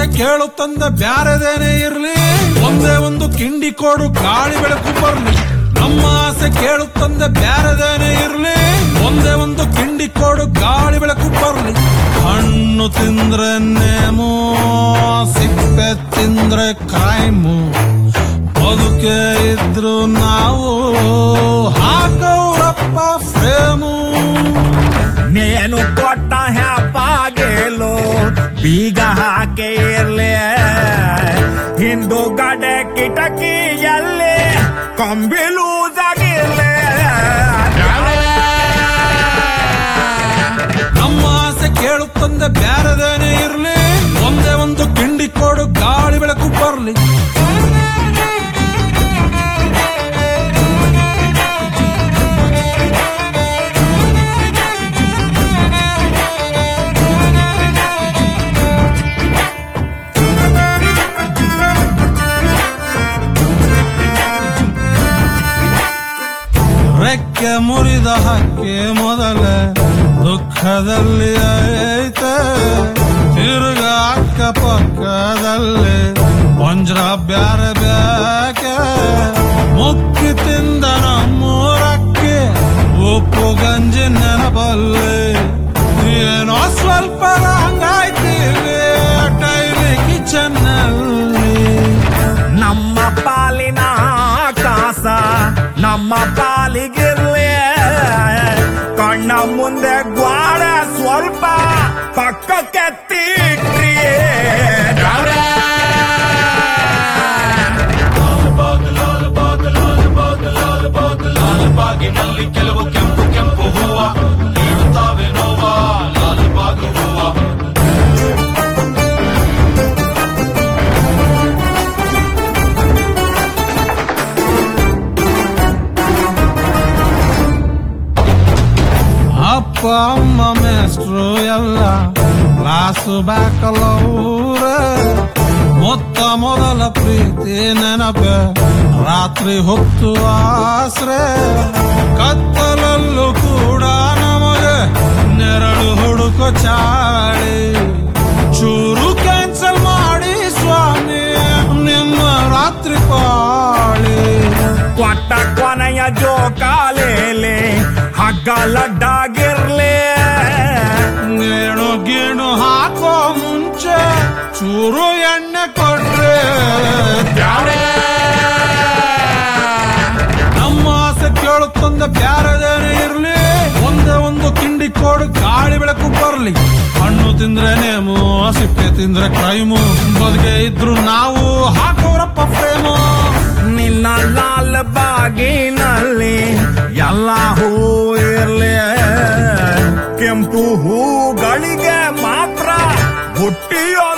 ಕೇಳುತ್ತಂದ ಬ್ಯಾರದೇನೆ ಇರ್ಲಿ ಒಂದೇ ಒಂದು ಕಿಂಡಿ ಕೊಡು ಗಾಳಿ ಬೆಳಕು ಬರ್ಲಿ ನಮ್ಮ ಆಸೆ ಕೇಳುತ್ತಂದ ಬ್ಯಾರದೇನೆ ಇರ್ಲಿ ಒಂದೇ ಒಂದು ಕಿಂಡಿ ಕೊಡು ಗಾಳಿ ಬೆಳಕು ಬರ್ಲಿ ಹಣ್ಣು ತಿಂದ್ರೆ ನೇಮು ಸಿಪ್ಪೆ ತಿಂದ್ರೆ ಕ್ರೈಮು ಬದುಕೆ ಇದ್ರು ನಾವು ಹಾಕವ್ರಪ್ಪ ಫ್ರೇಮು నేను కొట్ట హ్యాపాగేలో ಬೀಗ ಹಾಕೇ ಇರ್ಲಿ ಹಿಂದುಗಡೆ ಕಿಟಕಿಯಲ್ಲಿ ಕಂಬಿಲೂದಾಗಿರ್ಲಿ ನಮ್ಮ ಆಸೆ ಕೇಳುತ್ತಂದೆ ಬ್ಯಾರದೇನೆ ಇರ್ಲಿ ಒಂದೇ ಒಂದು ಕಿಂಡಿ ಕೊಡು ಗಾಳಿ ಬೆಳಕು ಬರ್ಲಿ ರೆಕ್ಕೆ ಮುರಿದ ಹಕ್ಕಿ ಮೊದಲ ದುಃಖದಲ್ಲಿ ಐತೆ ತಿರುಗ ಅಕ್ಕ ಪಕ್ಕದಲ್ಲಿ ವಂಜ್ರ ಬ್ಯಾರೆ ಬ್ಯಾಕೆ ಮುಕ್ಕಿ ತಿಂದ ನಮ್ಮೂರಕ್ಕೆ ಉಪ್ಪು ಗಂಜಿ ನೆನಪಲ್ಲಿ ಏನೋ ಸ್ವಲ್ಪ ಹಂಗಾಯ್ತೀವಿ ಟೈಲಿ ಕಿಚನ್ನಲ್ಲಿ ನಮ್ಮ ಪಾಲಿನ ಕಾಸ ನಮ್ಮ ಪಾಲಿಗಿರ್ಲಿ ಕಣ್ಣ ಮುಂದೆ ಗ್ವಾಡ ಸ್ವಲ್ಪ ಪಕ್ಕಕ್ಕೆ ತೀಟ್ರಿ ಬಾಗಿನಲ್ಲಿ ಕೆಲವು ಕೆಂಪು ಕೆಂಪು ಹೂವ ನೀಡುತ್ತಾವೆ ನೋವ ಲಾಲ್ಬಾಗ್ ಹೂವ ಅಪ್ಪ ಅಮ್ಮ ಮೇಸ್ಟ್ರು ಎಲ್ಲ ಕ್ಲಾಸು ಬ್ಯಾಕಲವ್ರ ಮೊತ್ತ ಮೊದಲ ಪ್ರೀತಿ ನೆನಪೆ ರಾತ್ರಿ ಹೊತ್ತು ಆಸ್ರೆ ಕತ್ತಲಲ್ಲೂ ಕೂಡ ನಮಗೆ ನೆರಳು ಹುಡುಕೋ ಚಾಳಿ ಚೂರು ಕ್ಯಾನ್ಸಲ್ ಮಾಡಿ ಸ್ವಾಮಿ ನಿಮ್ಮ ರಾತ್ರಿ ಪಾಳಿ ಕೊಟ್ಟ ಕೊನೆಯ ಜೋಕಾಲೇಲಿ ಹಗ್ಗ ಲಡ್ಡಾಗಿರ್ಲಿ ಗೇಣು ಗೀಣು ಹಾಕೋ ಮುಂಚೆ ಚೂರು ಎಣ್ಣೆ ಕೊಟ್ರೆ ನಮ್ಮ ಆಸೆ ಕೇಳುತ್ತಂದ ಬ್ಯಾರದೇನೆ ಇರ್ಲಿ ಒಂದೇ ಒಂದು ಕಿಂಡಿ ಕೊಡು ಗಾಳಿ ಬೆಳಕು ಬರ್ಲಿ ಹಣ್ಣು ತಿಂದ್ರೆ ನೇಮು ಸಿಪ್ಪೆ ತಿಂದ್ರೆ ಕ್ರೈಮು ಬದುಕೆ ಇದ್ರು ನಾವು ಹಾಕೋರಪ್ಪ ಫ್ರೇಮು ನಿನ್ನ ಲಾಲ್ ಬಾಗಿನಲ್ಲಿ ಎಲ್ಲ ಹೂ ಇರ್ಲಿ ಕೆಂಪು ಹೂಗಳಿಗೆ ಮಾತ್ರ ಹುಟ್ಟಿಯೋ